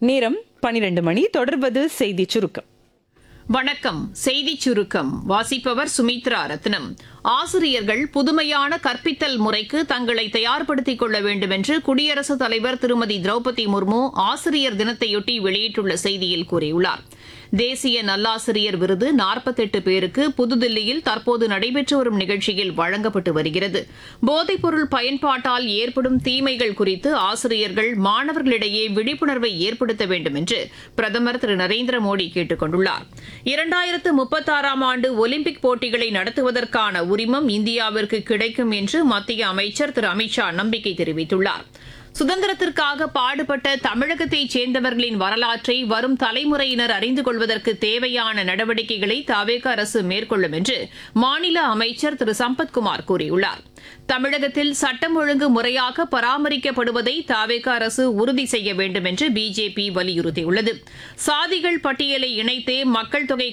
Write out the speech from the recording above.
நேரம் பனிரெண்டு மணி தொடர்வது செய்தி சுருக்கம் வணக்கம் செய்திச் சுருக்கம் வாசிப்பவர் சுமித்ரா ரத்னம் ஆசிரியர்கள் புதுமையான கற்பித்தல் முறைக்கு தங்களை தயார்படுத்திக் கொள்ள வேண்டும் என்று குடியரசுத் தலைவர் திருமதி திரௌபதி முர்மு ஆசிரியர் தினத்தையொட்டி வெளியிட்டுள்ள செய்தியில் கூறியுள்ளார் தேசிய நல்லாசிரியர் விருது நாற்பத்தெட்டு பேருக்கு புதுதில்லியில் தற்போது நடைபெற்று வரும் நிகழ்ச்சியில் வழங்கப்பட்டு வருகிறது போதைப்பொருள் பயன்பாட்டால் ஏற்படும் தீமைகள் குறித்து ஆசிரியர்கள் மாணவர்களிடையே விழிப்புணர்வை ஏற்படுத்த வேண்டும் என்று பிரதமர் திரு நரேந்திர மோடி கேட்டுக் கொண்டுள்ளார் இரண்டாயிரத்து முப்பத்தாறாம் ஆண்டு ஒலிம்பிக் போட்டிகளை நடத்துவதற்கான உரிமம் இந்தியாவிற்கு கிடைக்கும் என்று மத்திய அமைச்சர் திரு அமித்ஷா நம்பிக்கை தெரிவித்துள்ளார் சுதந்திரத்திற்காக பாடுபட்ட தமிழகத்தைச் சேர்ந்தவர்களின் வரலாற்றை வரும் தலைமுறையினர் அறிந்து கொள்வதற்கு தேவையான நடவடிக்கைகளை தவேக அரசு மேற்கொள்ளும் என்று மாநில அமைச்சர் திரு சம்பத்குமார் கூறியுள்ளார் தமிழகத்தில் சட்டம் ஒழுங்கு முறையாக பராமரிக்கப்படுவதை தாவேக அரசு உறுதி செய்ய வேண்டும் என்று பிஜேபி வலியுறுத்தியுள்ளது சாதிகள் பட்டியலை இணைத்தே மக்கள் தொகை